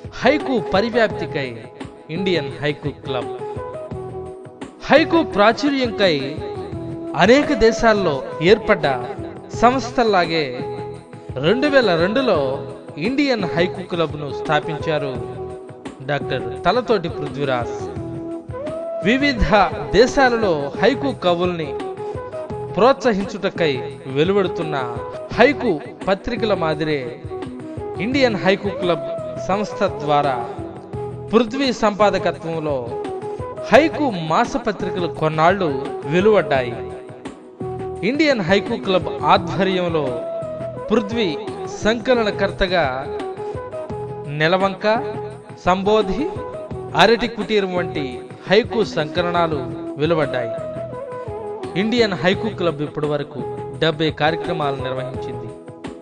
haiku పరివ్యాప్తికై Indian haiku club haiku ప్రాచుర్యంకై అనేక దేశాల్లో ఏర్పడ్డ సంస్థల్లాగే రెండు వేల రెండులో ఇండియన్ హైకు క్లబ్ను స్థాపించారు డాక్టర్ తలతోటి పృథ్వీరాజ్ వివిధ దేశాలలో హైకు కవుల్ని ప్రోత్సహించుటకై వెలువడుతున్న హైకు పత్రికల మాదిరే ఇండియన్ హైకు క్లబ్ సంస్థ ద్వారా పృథ్వీ సంపాదకత్వంలో హైకు మాసపత్రికలు కొన్నాళ్లు వెలువడ్డాయి ఇండియన్ హైకు క్లబ్ ఆధ్వర్యంలో పృథ్వీ సంకలనకర్తగా నెలవంక సంబోధి అరటి కుటీరం వంటి హైకు సంకలనాలు వెలువడ్డాయి ఇండియన్ హైకు క్లబ్ ఇప్పటి వరకు డెబ్బై కార్యక్రమాలు నిర్వహించింది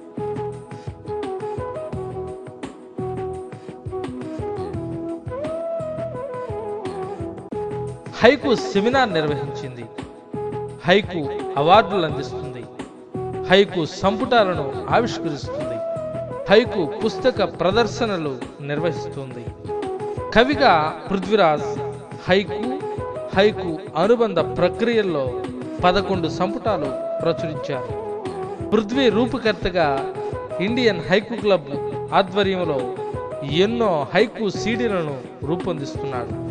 హైకు సెమినార్ నిర్వహించింది హైకు అవార్డులు అందిస్తుంది హైకు సంపుటాలను ఆవిష్కరిస్తుంది హైకు పుస్తక ప్రదర్శనలు నిర్వహిస్తుంది కవిగా పృథ్వీరాజ్ హైకు హైకు అనుబంధ ప్రక్రియల్లో పదకొండు సంపుటాలు ప్రచురించారు పృథ్వీ రూపకర్తగా ఇండియన్ హైకు క్లబ్ ఆధ్వర్యంలో ఎన్నో హైకు సీడీలను రూపొందిస్తున్నాడు